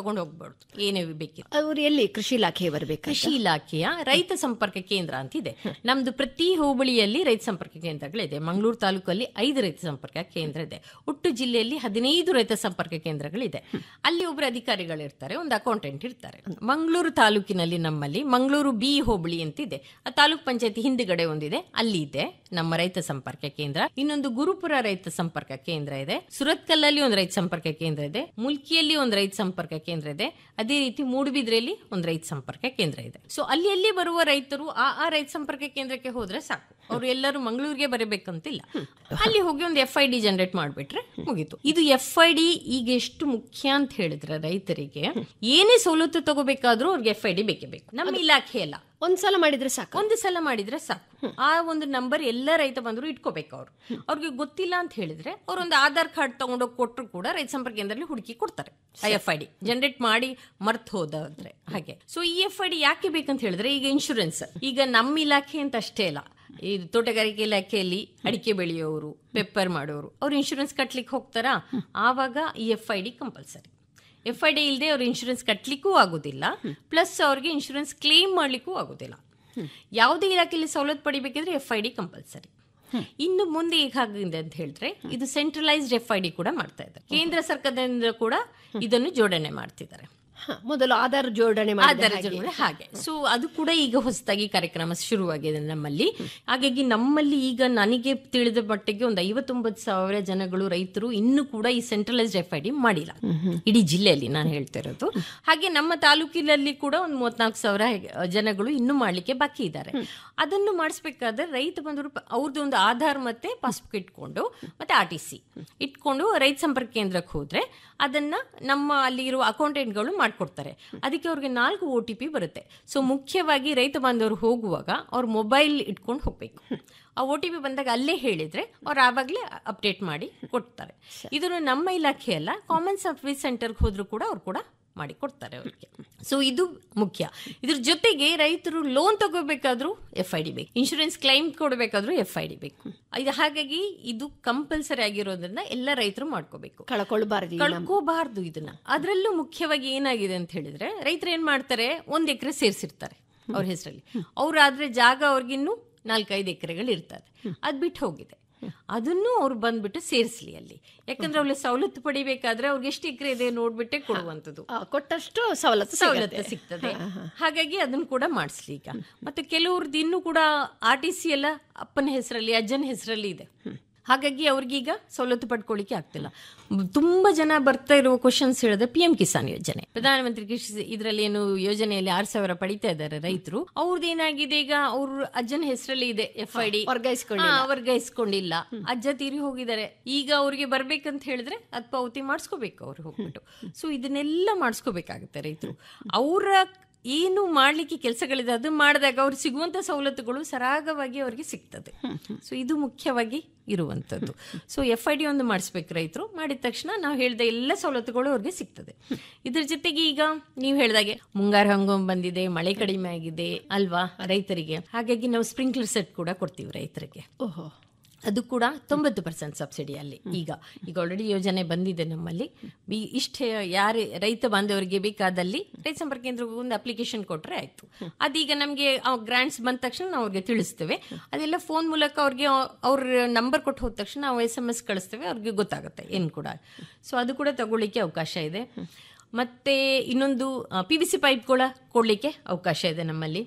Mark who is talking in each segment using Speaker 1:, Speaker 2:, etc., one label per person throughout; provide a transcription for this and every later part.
Speaker 1: ತಗೊಂಡು ಹೋಗ್ಬಾರ್ದು ಏನೇ ಬೇಕಿಲ್ಲ
Speaker 2: ಅವ್ರು ಎಲ್ಲಿ ಕೃಷಿ ಇಲಾಖೆ ಬರಬೇಕು
Speaker 1: ಕೃಷಿ ಇಲಾಖೆಯ ರೈತ ಸಂಪರ್ಕ ಕೇಂದ್ರ ಅಂತ ಇದೆ ನಮ್ದು ಪ್ರತಿ ಹೋಬಳಿಯಲ್ಲಿ ರೈತ ಸಂಪರ್ಕ ಕೇಂದ್ರಗಳಿದೆ ಮಂಗಳೂರು ತಾಲೂಕಲ್ಲಿ ಐದು ರೈತ ಸಂಪರ್ಕ ಕೇಂದ್ರ ಇದೆ ಒಟ್ಟು ಜಿಲ್ಲೆಯಲ್ಲಿ ಹದಿನೈದು ರೈತ ಸಂಪರ್ಕ ಕೇಂದ್ರಗಳಿದೆ ಅಲ್ಲಿ ಒಬ್ಬರು ಅಧಿಕಾರಿಗಳಿರ್ತಾರೆ ಒಂದು ಅಕೌಂಟೆಂಟ್ ಇರ್ತಾರೆ ಮಂಗಳೂರು ತಾಲೂಕಿನಲ್ಲಿ ನಮ್ಮಲ್ಲಿ ಮಂಗಳೂರು ಬಿ ಹೋಬಳಿ ಅಂತಿದೆ ಆ ತಾಲೂಕ್ ಪಂಚಾಯತಿ ಹಿಂದ್ಗಡೆ ಒಂದಿದೆ ಅಲ್ಲಿ ಇದೆ ನಮ್ಮ ರೈತ ಸಂಪರ್ಕ ಕೇಂದ್ರ ಇನ್ನೊಂದು ಗುರುಪುರ ರೈತ ಸಂಪರ್ಕ ಕೇಂದ್ರ ಇದೆ ಸುರತ್ಕಲ್ಲಲ್ಲಿ ಒಂದು ರೈತ ಸಂಪರ್ಕ ಕೇಂದ್ರ ಇದೆ ಮುಲ್ಕಿಯಲ್ಲಿ ಒಂದು ರೈತ ಸಂಪರ್ಕ ಕೇಂದ್ರ ಇದೆ ಅದೇ ರೀತಿ ಮೂಡುಬಿದ್ರೆಯಲ್ಲಿ ಒಂದು ರೈತ ಸಂಪರ್ಕ ಕೇಂದ್ರ ಇದೆ ಸೊ ಅಲ್ಲಿ ಎಲ್ಲಿ ಬರುವ ರೈತರು ಆ ಆ ರೈತ ಸಂಪರ್ಕ ಕೇಂದ್ರಕ್ಕೆ ಹೋದ್ರೆ ಸಾಕು ಅವರು ಎಲ್ಲರೂ ಮಂಗಳೂರಿಗೆ ಬರಬೇಕಂತಿಲ್ಲ ಅಲ್ಲಿ ಹೋಗಿ ಒಂದು ಎಫ್ ಐ ಡಿ ಜನರೇಟ್ ಮಾಡ್ಬಿಟ್ರೆ ಮುಗೀತು ಇದು ಎಫ್ ಐ ಡಿ ಈಗ ಎಷ್ಟು ಮುಖ್ಯ ಅಂತ ಹೇಳಿದ್ರೆ ರೈತರಿಗೆ ಏನೇ ಸವಲತ್ತು ತಗೋಬೇಕಾದ್ರೂ ಅವ್ರಿಗೆ ಎಫ್ ಐ ಡಿ ಬೇಕೇ ಬೇಕು ನಮ್ಮ ಇಲಾಖೆ ಎಲ್ಲ
Speaker 2: ಒಂದ್ಸಲ ಮಾಡಿದ್ರೆ ಸಾಕು
Speaker 1: ಒಂದು ಸಲ ಮಾಡಿದ್ರೆ ಸಾಕು ಆ ಒಂದು ನಂಬರ್ ಎಲ್ಲ ರೈತ ಬಂದ್ರು ಇಟ್ಕೋಬೇಕು ಅವ್ರು ಅವ್ರಿಗೆ ಗೊತ್ತಿಲ್ಲ ಅಂತ ಹೇಳಿದ್ರೆ ಅವ್ರೊಂದು ಆಧಾರ್ ಕಾರ್ಡ್ ತಗೊಂಡೋಗಿ ಕೊಟ್ಟರು ಕೂಡ ರೈತ ಸಂಪರ್ಕ ಕೇಂದ್ರದಲ್ಲಿ ಹುಡುಕಿ ಕೊಡ್ತಾರೆ I F I D generate ಮಾಡಿ ಮರ್ತ್ ಹೋದಾದ್ರೆ ಹಾಗೆ ಸೊ ಈ ಎಫ್ ಐ ಡಿ ಯಾಕೆ ಬೇಕಂತ ಹೇಳಿದ್ರೆ ಈಗ ಇನ್ಶೂರೆನ್ಸ್ ಈಗ ನಮ್ಮ ಇಲಾಖೆ ಅಂತ ಅಷ್ಟೇ ಅಲ್ಲ ಈ ತೋಟಗಾರಿಕೆ ಇಲಾಖೆಯಲ್ಲಿ ಅಡಿಕೆ ಬೆಳೆಯೋರು ಪೆಪ್ಪರ್ ಮಾಡೋರು ಅವ್ರು ಇನ್ಶೂರೆನ್ಸ್ ಕಟ್ಲಿಕ್ಕೆ ಹೋಗ್ತಾರಾ ಆವಾಗ ಈ F I D compulsory F I D ಇಲ್ಲದೆ ಅವ್ರು ಇನ್ಶೂರೆನ್ಸ್ ಕಟ್ಟಲಿಕ್ಕೂ ಆಗೋದಿಲ್ಲ ಪ್ಲಸ್ ಅವ್ರಿಗೆ ಇನ್ಶೂರೆನ್ಸ್ ಕ್ಲೇಮ್ ಮಾಡಲಿಕ್ಕೂ ಆಗೋದಿಲ್ಲ ಯಾವುದೇ ಇಲಾಖೆಯಲ್ಲಿ ಸವಲತ್ತು ಪಡಿಬೇಕಿದ್ರೆ ಎಫ್ ಐ ಡಿ ಕಂಪಲ್ಸರಿ ಇನ್ನು ಮುಂದೆ ಹೇಗಾಗಿದೆ ಅಂತ ಹೇಳಿದ್ರೆ ಇದು ಸೆಂಟ್ರಲೈಸ್ಡ್ ಎಫ್ ಐ ಡಿ ಕೂಡ ಮಾಡ್ತಾ ಇದ್ದಾರೆ ಕೇಂದ್ರ ಸರ್ಕಾರದಿಂದ ಕೂಡ ಇದನ್ನು ಜೋಡಣೆ ಮಾಡ್ತಿದ್ದಾರೆ
Speaker 2: ಹ, ಮೊದಲು ಆಧಾರ್ ಜೋಡಣೆ ಮಾಡಿದ
Speaker 1: ಆಧಾರ ಜೋಡಣೆ ಹಾಗೆ ಸೊ ಅದು ಕೂಡ ಈಗ ಹೊಸದಾಗಿ ಕಾರ್ಯಕ್ರಮ ಶುರುವಾಗಿದೆ ನಮ್ಮಲ್ಲಿ ಹಾಗಾಗಿ ನಮ್ಮಲ್ಲಿ ಈಗ ನನಗೆ ತಿಳಿದ ಮಟ್ಟಿಗೆ ಒಂದು ಐವತ್ತೊಂಬತ್ತು ಸಾವಿರ ಜನಗಳು ರೈತರು ಇನ್ನೂ ಕೂಡ ಈ ಸೆಂಟ್ರಲೈಸ್ಡ್ ಎಫ್ ಐ ಡಿ ಮಾಡಿಲ್ಲ ಇಡೀ ಜಿಲ್ಲೆಯಲ್ಲಿ ನಾನು ಹೇಳ್ತಾ ಇರೋದು ಹಾಗೆ ನಮ್ಮ ತಾಲೂಕಿನಲ್ಲಿ ಕೂಡ ಒಂದು ಮೂವತ್ನಾಲ್ಕು ಸಾವಿರ ಜನಗಳು ಇನ್ನೂ ಮಾಡ್ಲಿಕ್ಕೆ ಬಾಕಿ ಇದ್ದಾರೆ ಅದನ್ನು ಮಾಡಿಸ್ಬೇಕಾದ್ರೆ ರೈತ ಬಂದರು ಅವ್ರದ್ದು ಒಂದು ಆಧಾರ್ ಮತ್ತೆ ಪಾಸ್ಬುಕ್ ಇಟ್ಕೊಂಡು ಮತ್ತೆ ಆರ್ ಟಿ ಸಿ ಇಟ್ಕೊಂಡು ರೈತ ಸಂಪರ್ಕ ಕೇಂದ್ರಕ್ಕೆ ಹೋದ್ರೆ ಅದನ್ನ ನಮ್ಮ ಅಲ್ಲಿ ಇರುವ ಅಕೌಂಟೆಂಟ್ಗಳು ಮಾಡ್ಕೊಡ್ತಾರೆ ಅದಕ್ಕೆ ಅವ್ರಿಗೆ ನಾಲ್ಕು ಒ ಟಿ ಪಿ ಬರುತ್ತೆ ಸೊ ಮುಖ್ಯವಾಗಿ ರೈತ ಬಾಂಧವರು ಹೋಗುವಾಗ ಅವ್ರ ಮೊಬೈಲ್ ಇಟ್ಕೊಂಡು ಹೋಗ್ಬೇಕು ಆ ಒ ಟಿ ಪಿ ಬಂದಾಗ ಅಲ್ಲೇ ಹೇಳಿದ್ರೆ ಅವ್ರು ಆವಾಗಲೇ ಅಪ್ಡೇಟ್ ಮಾಡಿ ಕೊಡ್ತಾರೆ ಇದನ್ನು ನಮ್ಮ ಇಲಾಖೆ ಅಲ್ಲ ಕಾಮನ್ ಸರ್ವಿಸ್ ಸೆಂಟರ್ಗೆ ಹೋದ್ರು ಕೂಡ ಅವ್ರು ಕೂಡ ಮಾಡಿ ಕೊಡ್ತಾರೆ ಅವ್ರಿಗೆ ಸೊ ಇದು ಮುಖ್ಯ ಇದ್ರ ಜೊತೆಗೆ ರೈತರು ಲೋನ್ ತಗೋಬೇಕಾದ್ರೂ ಎಫ್ ಐ ಡಿ ಬೇಕು ಇನ್ಶೂರೆನ್ಸ್ ಕ್ಲೈಮ್ ಕೊಡಬೇಕಾದ್ರೂ ಎಫ್ ಐ ಡಿ ಬೇಕು ಇದು ಹಾಗಾಗಿ ಇದು ಕಂಪಲ್ಸರಿ ಆಗಿರೋದ್ರಿಂದ ಎಲ್ಲ ರೈತರು ಮಾಡ್ಕೋಬೇಕು
Speaker 2: ಕಳ್ಕೊಳ್ಬಾರ್ದು ಈ ನಮ್ಮ-
Speaker 1: ಕಳ್ಕೋಬಾರ್ದು ಇದನ್ನ ಅದ್ರಲ್ಲೂ ಮುಖ್ಯವಾಗಿ ಏನಾಗಿದೆ ಅಂತ ಹೇಳಿದ್ರೆ ರೈತರು ಏನ್ ಮಾಡ್ತಾರೆ ಒಂದ್ ಎಕರೆ ಸೇರ್ಸಿರ್ತಾರೆ ಅವ್ರ ಹೆಸರಲ್ಲಿ ಅವ್ರಾದ್ರೆ ಜಾಗ ಅವ್ರಿಗಿನ್ನು ನಾಲ್ಕೈದು ಎಕರೆಗಳು ಇರ್ತದೆ ಅದ್ ಬಿಟ್ಟು ಹೋಗಿದೆ ಅದನ್ನು ಅವ್ರು ಬಂದ್ಬಿಟ್ಟು ಸೇರಿಸ್ಲಿ ಅಲ್ಲಿ ಯಾಕಂದ್ರೆ ಅವ್ರಿಗೆ ಸವಲತ್ತು ಪಡಿಬೇಕಾದ್ರೆ ಅವ್ರಿಗೆ ಎಷ್ಟು ಎಕರೆ ಇದೆ ನೋಡ್ಬಿಟ್ಟೆ ಕೊಡುವಂಥದ್ದು
Speaker 2: ಆ, ಕೊಟ್ಟಷ್ಟು ಸವಲತ್ತು
Speaker 1: ಸವಲತ್ತು
Speaker 2: ಸಿಗುತ್ತೆ.
Speaker 1: ಸಿಗ್ತದೆ ಹಾಗಾಗಿ ಅದನ್ನು ಕೂಡ ಮಾಡಿಸ್ಲಿ ಈಗ ಮತ್ತೆ ಕೆಲವ್ರದ್ದು ಇನ್ನೂ ಕೂಡ ಆರ್ ಟಿ ಸಿ ಎಲ್ಲ ಅಪ್ಪನ ಹೆಸರಲ್ಲಿ ಅಜ್ಜನ ಹೆಸರಲ್ಲಿ ಇದೆ ಹಾಗಾಗಿ ಅವ್ರಿಗೀಗ ಸವಲತ್ತು ಪಡ್ಕೊಳ್ಳಿಕ್ಕೆ ಆಗ್ತಿಲ್ಲ ಮ್, ತುಂಬಾ ಜನ ಬರ್ತಾ ಇರುವ ಕ್ವಶನ್ಸ್ ಹೇಳಿದ್ರೆ ಪಿ ಎಂ ಕಿಸಾನ್ ಯೋಜನೆ ಪ್ರಧಾನಮಂತ್ರಿ ಕೃಷಿ ಇದರಲ್ಲಿ ಏನು ಯೋಜನೆಯಲ್ಲಿ ಆರ್ ಸಾವಿರ ಪಡಿತಾ ಇದ್ದಾರೆ ರೈತರು ಅವ್ರದ್ದು ಏನಾಗಿದೆ ಈಗ ಅವ್ರ ಅಜ್ಜನ ಹೆಸರಲ್ಲಿ ಇದೆ ಎಫ್ ಐ ಡಿ
Speaker 2: ವರ್ಗಾಯಿಸ್ಕೊಂಡಿಲ್ಲ.
Speaker 1: ವರ್ಗಾಯಿಸ್ಕೊಂಡಿಲ್ಲ ಅಜ್ಜ ತೀರಿ ಹೋಗಿದ್ದಾರೆ ಈಗ ಅವ್ರಿಗೆ ಬರ್ಬೇಕಂತ ಹೇಳಿದ್ರೆ ಅದ್ ಪಾವತಿ ಮಾಡಿಸ್ಕೋಬೇಕು ಅವ್ರು ಹೋಗ್ಬಿಟ್ಟು ಸೊ ಇದನ್ನೆಲ್ಲ ಮಾಡಿಸ್ಕೋಬೇಕಾಗುತ್ತೆ ರೈತರು ಅವರ ಏನು ಮಾಡ್ಲಿಕ್ಕೆ ಕೆಲಸಗಳಿದೆ ಅದು ಮಾಡಿದಾಗ ಅವ್ರಿಗೆ ಸಿಗುವಂತ ಸವಲತ್ತುಗಳು ಸರಾಗವಾಗಿ ಅವ್ರಿಗೆ ಸಿಗ್ತದೆ ಸೊ ಇದು ಮುಖ್ಯವಾಗಿ ಇರುವಂತದ್ದು ಸೊ ಎಫ್ ಐ ಡಿ ಒಂದು ಮಾಡಿಸ್ಬೇಕು ರೈತರು ಮಾಡಿದ ತಕ್ಷಣ ನಾವು ಹೇಳಿದ ಎಲ್ಲ ಸವಲತ್ತುಗಳು ಅವ್ರಿಗೆ ಸಿಗ್ತದೆ ಇದ್ರ ಜೊತೆಗೆ ಈಗ ನೀವು ಹೇಳ್ದಾಗೆ ಮುಂಗಾರು ಹಂಗಾಮ್ ಬಂದಿದೆ ಮಳೆ ಕಡಿಮೆ ಆಗಿದೆ ಅಲ್ವಾ ರೈತರಿಗೆ ಹಾಗಾಗಿ ನಾವು ಸ್ಪ್ರಿಂಕ್ಲರ್ ಸೆಟ್ ಕೂಡ ಕೊಡ್ತೀವಿ ರೈತರಿಗೆ
Speaker 2: ಓಹೋ
Speaker 1: ಅದು ಕೂಡ ತೊಂಬತ್ತು ಪರ್ಸೆಂಟ್ ಸಬ್ಸಿಡಿಯಲ್ಲಿ ಈಗ ಈಗ ಆಲ್ರೆಡಿ ಯೋಜನೆ ಬಂದಿದೆ ನಮ್ಮಲ್ಲಿ ಈ- ಇಷ್ಟೇ ಯಾರೇ ರೈತ ಬಾಂಧವರಿಗೆ ಬೇಕಾದಲ್ಲಿ ರೈತ ಸಂಪರ್ಕ ಕೇಂದ್ರಕ್ಕೆ ಒಂದು ಅಪ್ಲಿಕೇಶನ್ ಕೊಟ್ಟರೆ ಆಯಿತು ಅದೀಗ ನಮಗೆ ಗ್ರಾಂಟ್ಸ್ ಬಂದ ತಕ್ಷಣ ನಾವು ಅವ್ರಿಗೆ ತಿಳಿಸ್ತೇವೆ ಅದೆಲ್ಲ ಫೋನ್ ಮೂಲಕ ಅವ್ರಿಗೆ ಅವ್ರ ನಂಬರ್ ಕೊಟ್ಟು ಹೋದ ತಕ್ಷಣ ನಾವು ಎಸ್ ಎಮ್ ಎಸ್ ಕಳಿಸ್ತೇವೆ ಅವ್ರಿಗೆ ಗೊತ್ತಾಗುತ್ತೆ ಏನು ಕೂಡ ಸೊ ಅದು ಕೂಡ ತಗೊಳ್ಳಿಕ್ಕೆ ಅವಕಾಶ ಇದೆ ಮತ್ತೆ ಇನ್ನೊಂದು ಪಿ ವಿ ಸಿ ಪೈಪ್ ಕೂಡ ಕೊಡ್ಲಿಕ್ಕೆ ಅವಕಾಶ ಇದೆ ನಮ್ಮಲ್ಲಿ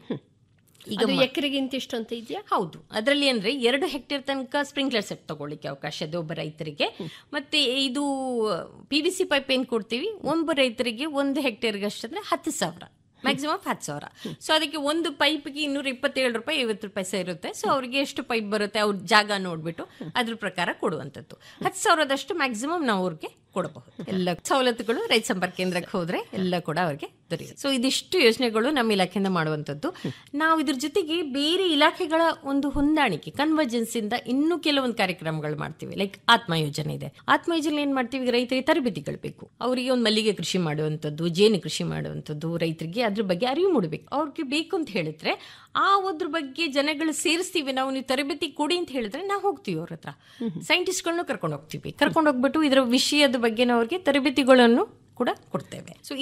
Speaker 1: ಈಗ
Speaker 2: ಅದು ಎಕರೆಗೆ ಇಂತಿಷ್ಟು ಅಂತ ಇದೆಯಾ
Speaker 1: ಹೌದು ಅದರಲ್ಲಿ ಅಂದ್ರೆ ಎರಡು ಹೆಕ್ಟೇರ್ ತನಕ ಸ್ಪ್ರಿಂಕ್ಲರ್ ಸೆಟ್ ತಗೊಳ್ಳಿಕ್ಕೆ ಅವಕಾಶ ಇದೆ ಒಬ್ಬ ರೈತರಿಗೆ ಮತ್ತೆ ಇದು ಪಿ ವಿ ಸಿ ಪೈಪ್ ಏನ್ ಕೊಡ್ತೀವಿ ಒಬ್ಬ ರೈತರಿಗೆ ಒಂದು ಹೆಕ್ಟೇರ್ಗೆ ಅಷ್ಟಂದ್ರೆ ಹತ್ತು ಸಾವಿರ ಮ್ಯಾಕ್ಸಿಮಮ್ ಹತ್ತು ಸಾವಿರ ಸೊ ಅದಕ್ಕೆ ಒಂದು ಪೈಪ್ಗೆ ಇನ್ನೂರ ಇಪ್ಪತ್ತೇಳು ರೂಪಾಯಿ ಐವತ್ತು ರೂಪಾಯಿ ಸಹ ಇರುತ್ತೆ ಸೊ ಅವ್ರಿಗೆ ಎಷ್ಟು ಪೈಪ್ ಬರುತ್ತೆ ಅವ್ರ ಜಾಗ ನೋಡ್ಬಿಟ್ಟು ಅದ್ರ ಪ್ರಕಾರ ಕೊಡುವಂಥದ್ದು ಹತ್ತು ಸಾವಿರದಷ್ಟು ಮ್ಯಾಕ್ಸಿಮಮ್ ನಾವು ಅವ್ರಿಗೆ ಕೊಡಬಹುದು ಎಲ್ಲ ಸವಲತ್ತುಗಳು ರೈತ ಸಂಪರ್ಕ ಕೇಂದ್ರಕ್ಕೆ ಹೋದ್ರೆ ಎಲ್ಲ ಕೂಡ ಅವ್ರಿಗೆ ದೊರೆಯುತ್ತೆ ಸೊ ಇದಿಷ್ಟು ಯೋಜನೆಗಳು ನಮ್ಮ ಇಲಾಖೆಯಿಂದ ಮಾಡುವಂಥದ್ದು ನಾವು ಇದ್ರ ಜೊತೆಗೆ ಬೇರೆ ಇಲಾಖೆಗಳ ಒಂದು ಹೊಂದಾಣಿಕೆ ಕನ್ವರ್ಜೆನ್ಸ್ ಇಂದ ಇನ್ನೂ ಕೆಲವೊಂದು ಕಾರ್ಯಕ್ರಮಗಳು ಮಾಡ್ತೀವಿ ಲೈಕ್ ಆತ್ಮ ಯೋಜನೆ ಇದೆ ಆತ್ಮ ಯೋಜನೆ ಏನ್ ಮಾಡ್ತೀವಿ ಈಗ ರೈತರಿಗೆ ತರಬೇತಿಗಳು ಬೇಕು ಅವರಿಗೆ ಒಂದು ಮಲ್ಲಿಗೆ ಕೃಷಿ ಮಾಡುವಂಥದ್ದು ಜೇನು ಕೃಷಿ ಮಾಡುವಂಥದ್ದು ರೈತರಿಗೆ ಅದ್ರ ಬಗ್ಗೆ ಅರಿವು ಮೂಡಬೇಕು ಅವ್ರಿಗೆ ಬೇಕು ಅಂತ ಹೇಳಿದ್ರೆ ಆ ಅದ್ರ ಬಗ್ಗೆ ಜನಗಳು ಸೇರಿಸ್ತೀವಿ ನಾವು ನೀವು ತರಬೇತಿ ಕೊಡಿ ಅಂತ ಹೇಳಿದ್ರೆ ನಾವು ಹೋಗ್ತೀವಿ ಅವ್ರ ಹತ್ರ ಸೈಂಟಿಸ್ಟ್ಗಳನ್ನ ಕರ್ಕೊಂಡು ಹೋಗ್ತೀವಿ ಕರ್ಕೊಂಡು ಹೋಗ್ಬಿಟ್ಟು ಇದರ ವಿಷಯದ ಬಗ್ಗೆ ನಾವು ಅವ್ರಿಗೆ ತರಬೇತಿಗಳನ್ನು ಕೂಡ ಕೊಡ್ತೇವೆ ಸೊ